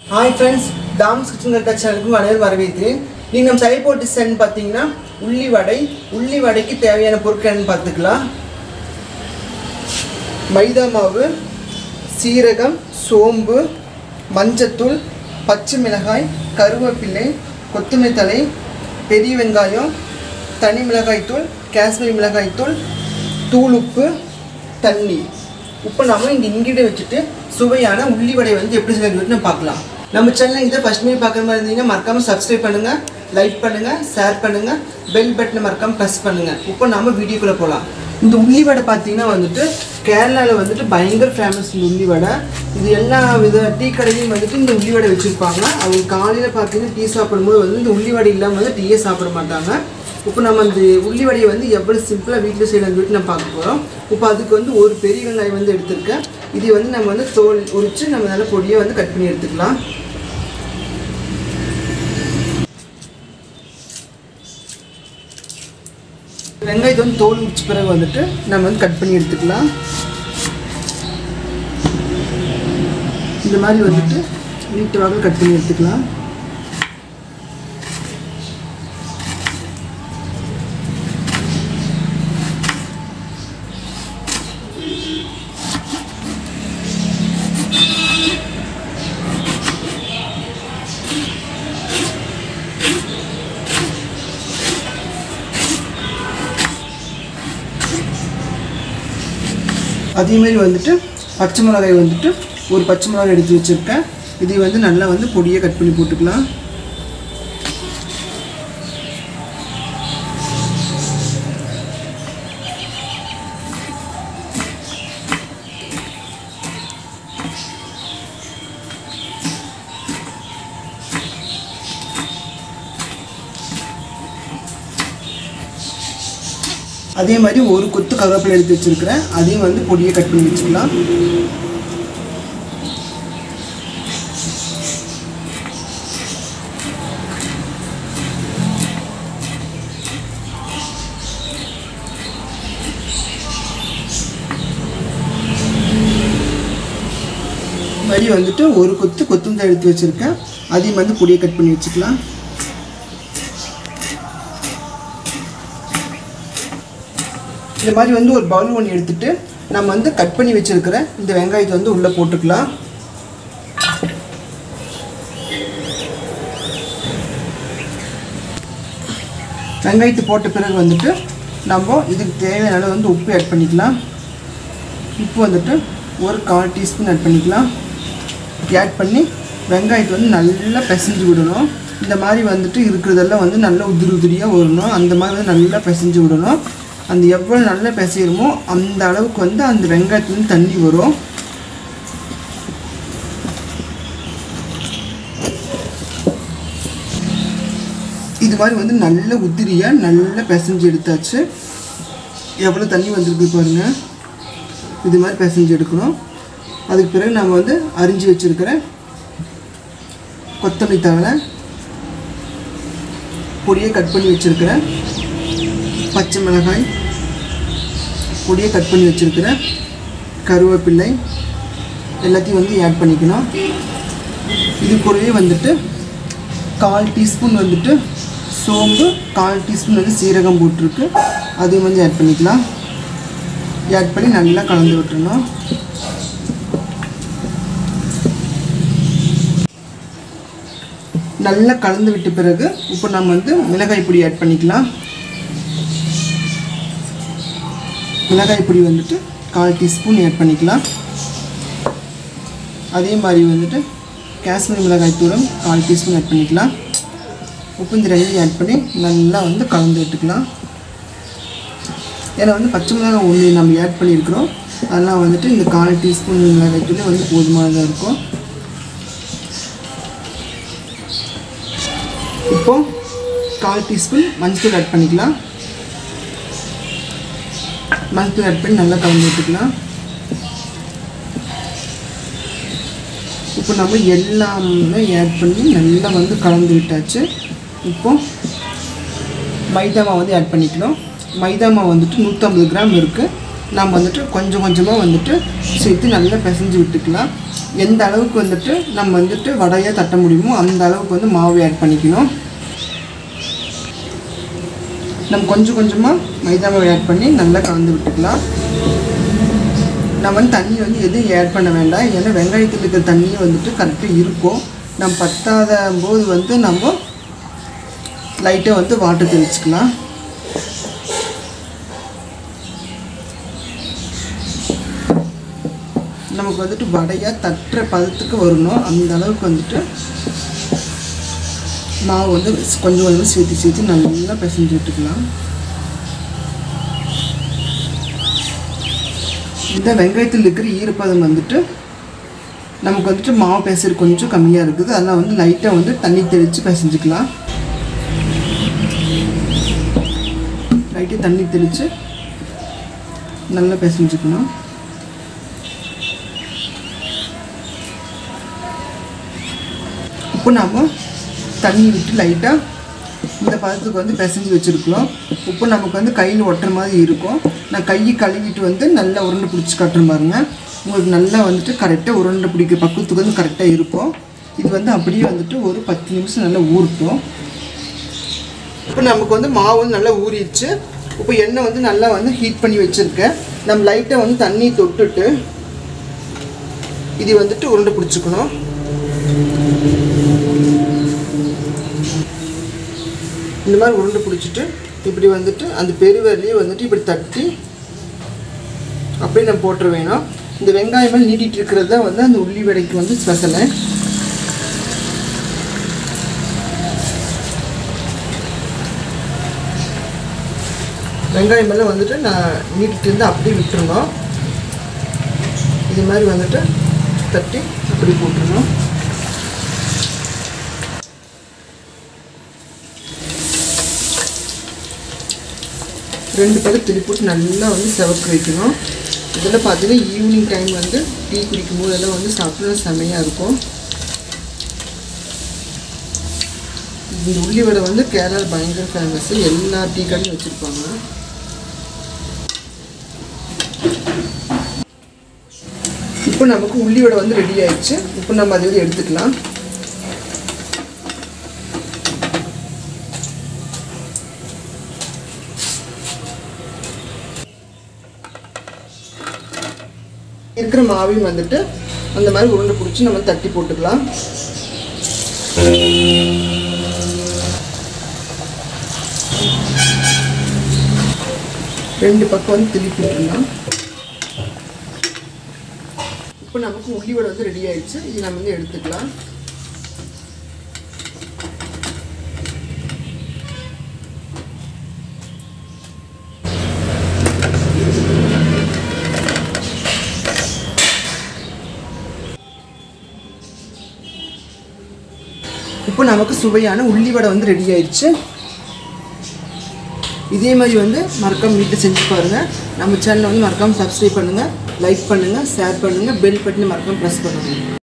hi friends Tom's kitchen Katta சேனலுக்கு அனைவரும் வரவேற்கிறேன் நீங்கள் நம்ம சைபோர்ட் டிசைன் பார்த்தீங்கன்னா உள்ளி வடை உள்ளி வடைக்கு தேவையான பொருட்கள் என்னன்னு பார்த்துக்கலாம் மைதா மாவு சீரகம் சோம்பு மஞ்சத்தூள் பச்சை மிளகாய் கருவேப்பிலை கொத்தமல்லி தழை பெரிய வெங்காயம் தனி மிளகாய் தூள் காஷ்மீரி மிளகாய் தூள் தூள் உப்பு தண்ணி உப்பு நாம இங்கே இங்கிட்ட வச்சுட்டு சுவையான உள்ளி வடை வந்து எப்படி செய்யறது நம்ம பார்க்கலாம் நம்ம சேனல் இதை ஃபஸ்ட் மீ பார்க்குற மாதிரி இருந்தீங்கன்னா மறக்காமல் சப்ஸ்கிரைப் பண்ணுங்கள் லைக் பண்ணுங்கள் ஷேர் பண்ணுங்கள் பெல் பட்டனை மறக்காமல் ப்ரெஸ் பண்ணுங்கள் இப்போ நாம வீடியோக்குள்ளே போகலாம் இந்த உள்ளி வடை பார்த்தீங்கன்னா வந்துட்டு கேரளாவில் வந்துட்டு பயங்கர ஃபேமஸ் இந்த உள்ளி வடை இது எல்லா வித டீ கடையிலையும் வந்துட்டு இந்த உள்ளி வடை வச்சுருப்பாங்க அவங்க காலையில் பார்த்தீங்கன்னா டீ சாப்பிடும்போது வந்து இந்த உள்ளி வடை இல்லாமல் வந்து டீயே சாப்பிட மாட்டாங்க இப்போ நம்ம அந்த உள்ளி வடையை வந்து எவ்வளோ சிம்பிளாக வீட்டில் செய்யலாம் சொல்லிட்டு நம்ம பார்க்க போகிறோம் இப்போ அதுக்கு வந்து ஒரு பெரிய வெங்காயம் வந்து எடுத்திருக்கேன் இதை வந்து நம்ம வந்து தோல் உரித்து நம்ம நல்ல பொடியை வந்து கட் பண்ணி எடுத்துக்கலாம் வெங்காயத்தை வந்து தோல் உரிச்ச பிறகு வந்துட்டு நம்ம வந்து கட் பண்ணி எடுத்துக்கலாம் இந்த மாதிரி வந்துட்டு நீட்டு வாக்கில் கட் பண்ணி எடுத்துக்கலாம் அதே மாதிரி வந்துட்டு பச்சை மிளகாய் வந்துட்டு ஒரு பச்சை மிளகாய் எடுத்து வச்சுருக்கேன் இதை வந்து நல்லா வந்து பொடியை கட் பண்ணி போட்டுக்கலாம் அதே மாதிரி ஒரு கொத்து கருவேப்பிலை எடுத்து வச்சுருக்கிறேன் அதையும் வந்து பொடியை கட் பண்ணி வச்சுக்கலாம் மாதிரி வந்துட்டு ஒரு கொத்து கொத்தமல்லி எடுத்து வச்சுருக்கேன் அதையும் வந்து பொடியை கட் பண்ணி வச்சுக்கலாம் இந்த மாதிரி வந்து ஒரு பவுல் ஒன்று எடுத்துட்டு நம்ம வந்து கட் பண்ணி வச்சிருக்கிற இந்த வெங்காயத்தை வந்து உள்ளே போட்டுக்கலாம் வெங்காயத்தை போட்ட பிறகு வந்துட்டு நம்ம இதுக்கு தேவையான அளவு வந்து உப்பு ஆட் பண்ணிக்கலாம் உப்பு வந்துட்டு ஒரு கால் டீஸ்பூன் ஆட் பண்ணிக்கலாம் ஆட் பண்ணி வெங்காயத்தை வந்து நல்லா பிசைஞ்சு விடணும் இந்த மாதிரி வந்துட்டு இருக்கிறதெல்லாம் வந்து நல்லா உதிரி உதிரியாக வரணும் அந்த மாதிரி வந்து நல்லா பிசைஞ்சு விடணும் அந்த எவ்வளோ நல்லா பிசைகிறோமோ அந்த அளவுக்கு வந்து அந்த வெங்காயத்துலேருந்து தண்ணி வரும் இது மாதிரி வந்து நல்ல உதிரியாக நல்லா பிசைஞ்சு எடுத்தாச்சு எவ்வளோ தண்ணி வந்திருக்கு பாருங்க இது மாதிரி பிசைஞ்சு எடுக்கணும் அதுக்கு பிறகு நம்ம வந்து அரிஞ்சு வச்சுருக்கிற கொத்தமல்லி தவளை பொடியை கட் பண்ணி வச்சுருக்கிறேன் பச்சை மிளகாய் பொடியை கட் பண்ணி வச்சுருக்கிறேன் கருவேப்பிள்ளை எல்லாத்தையும் வந்து ஆட் பண்ணிக்கணும் இது கூடவே வந்துட்டு கால் டீஸ்பூன் வந்துட்டு சோம்பு கால் டீஸ்பூன் வந்து சீரகம் போட்டிருக்கு அதையும் வந்து ஆட் பண்ணிக்கலாம் ஆட் பண்ணி நல்லா கலந்து விட்டுறணும் நல்லா கலந்து விட்ட பிறகு இப்போ நம்ம வந்து மிளகாய் பொடி ஆட் பண்ணிக்கலாம் மிளகாய் பொடி வந்துட்டு கால் டீஸ்பூன் ஆட் பண்ணிக்கலாம் அதே மாதிரி வந்துட்டு காஷ்மீர் மிளகாய் தூரம் கால் டீஸ்பூன் ஆட் பண்ணிக்கலாம் உப்பு இந்த ரெண்டையும் ஆட் பண்ணி நல்லா வந்து கலந்து விட்டுக்கலாம் ஏன்னா வந்து பச்சை மிளகாய் ஒன்று நம்ம ஆட் பண்ணியிருக்கிறோம் அதெல்லாம் வந்துட்டு இந்த கால் டீஸ்பூன் மிளகாய் தூளே வந்து போதுமானதாக இருக்கும் இப்போ கால் டீஸ்பூன் மஞ்சள் ஆட் பண்ணிக்கலாம் மஞ்சள் ஆட் பண்ணி நல்லா கலந்து விட்டுக்கலாம் இப்போ நம்ம எல்லாமே ஆட் பண்ணி நல்லா வந்து கலந்து விட்டாச்சு இப்போ மைதா மாவு வந்து ஆட் பண்ணிக்கணும் மைதா மாவு வந்துட்டு நூற்றம்பது கிராம் இருக்குது நாம் வந்துட்டு கொஞ்சம் கொஞ்சமாக வந்துட்டு சேர்த்து நல்லா பிசைஞ்சு விட்டுக்கலாம் எந்த அளவுக்கு வந்துட்டு நம்ம வந்துட்டு வடையாக தட்ட முடியுமோ அந்த அளவுக்கு வந்து மாவு ஆட் பண்ணிக்கணும் நம்ம கொஞ்சம் கொஞ்சமாக மைதா மாவு ஆட் பண்ணி நல்லா கலந்து விட்டுக்கலாம் நம்ம வந்து தண்ணி வந்து எதுவும் ஆட் பண்ண வேண்டாம் ஏன்னா வெங்காயத்தில் இருக்கிற தண்ணியும் வந்துட்டு கரெக்டாக இருக்கும் நம்ம பத்தாத போது வந்து நம்ம லைட்டாக வந்து வாட்டர் தெளிச்சுக்கலாம் நமக்கு வந்துட்டு வடையாக தட்டுற பதத்துக்கு வரணும் அந்த அளவுக்கு வந்துட்டு மாவு வந்து கொஞ்சம் கொஞ்சமாக சேர்த்து சேர்த்து நல்லா பிசைஞ்சு விட்டுக்கலாம் இந்த வெங்காயத்தில் இருக்கிற ஈரப்பதம் வந்துட்டு நமக்கு வந்துட்டு மாவு பேசுறது கொஞ்சம் கம்மியாக இருக்குது அதெல்லாம் வந்து லைட்டாக வந்து தண்ணி தெளித்து பிசைஞ்சுக்கலாம் லைட்டாக தண்ணி தெளித்து நல்லா பிசைஞ்சுக்கணும் இப்போ நாம் தண்ணி விட்டு லைட்டாக இந்த பதத்துக்கு வந்து பிசைஞ்சு வச்சுருக்கலாம் உப்பு நமக்கு வந்து கையில் ஒட்டுற மாதிரி இருக்கும் நான் கையை கழுவிட்டு வந்து நல்லா உருண்டை பிடிச்சி காட்டுறேன் பாருங்க உங்களுக்கு நல்லா வந்துட்டு கரெக்டாக உருண்டை பிடிக்கிற பக்குவத்துக்கு வந்து கரெக்டாக இருக்கும் இது வந்து அப்படியே வந்துட்டு ஒரு பத்து நிமிஷம் நல்லா ஊறட்டும் இப்போ நமக்கு வந்து மாவு வந்து நல்லா ஊறிடுச்சு இப்போ எண்ணெய் வந்து நல்லா வந்து ஹீட் பண்ணி வச்சுருக்கேன் நம்ம லைட்டாக வந்து தண்ணி தொட்டுட்டு இது வந்துட்டு உருண்டை பிடிச்சிக்கணும் இந்த மாதிரி உருண்டை பிடிச்சிட்டு இப்படி வந்துட்டு அந்த பெருவிரலையே வந்துட்டு இப்படி தட்டி அப்படியே நம்ம போட்டுற வேணும் இந்த வெங்காயம் மேலே நீட்டிட்டு இருக்கிறது தான் வந்து அந்த உள்ளி வடைக்கு வந்து ஸ்பெஷலு வெங்காயம் மேலே வந்துட்டு நான் நீட்டிட்டு இருந்து அப்படியே விட்டுருணும் இது மாதிரி வந்துட்டு தட்டி அப்படி போட்டுருணும் ரெண்டு பேரும் திருப்பி போட்டு நல்லா வந்து செவக்க வைக்கணும் இதில் பார்த்தீங்கன்னா ஈவினிங் டைம் வந்து டீ குடிக்கும் போதெல்லாம் வந்து சாப்பிட செமையாக இருக்கும் இந்த உள்ளி வடை வந்து கேரளா பயங்கர ஃபேமஸ் எல்லா டீ கடையும் வச்சுருப்பாங்க இப்போ நமக்கு உள்ளி வடை வந்து ரெடி ஆயிடுச்சு இப்போ நம்ம அதை வந்து எடுத்துக்கலாம் இருக்கிற மாவையும் வந்துட்டு அந்த மாதிரி உருண்டை பிடிச்சி நம்ம தட்டி போட்டுக்கலாம் ரெண்டு பக்கம் வந்து திருப்பி விட்டுலாம் இப்போ நமக்கு உள்ளி வடை வந்து ரெடி ஆயிடுச்சு இது நம்ம வந்து எடுத்துக்கலாம் இப்போ நமக்கு சுவையான உள்ளி வடை வந்து ரெடி ஆயிடுச்சு இதே மாதிரி வந்து மறக்காம வீட்டில் செஞ்சு பாருங்கள் நம்ம சேனலை வந்து மறக்காமல் சப்ஸ்கிரைப் பண்ணுங்கள் லைக் பண்ணுங்கள் ஷேர் பண்ணுங்கள் பெல் பட்டனை மறக்காமல் ப்ரெஸ் பண்ணுங்கள்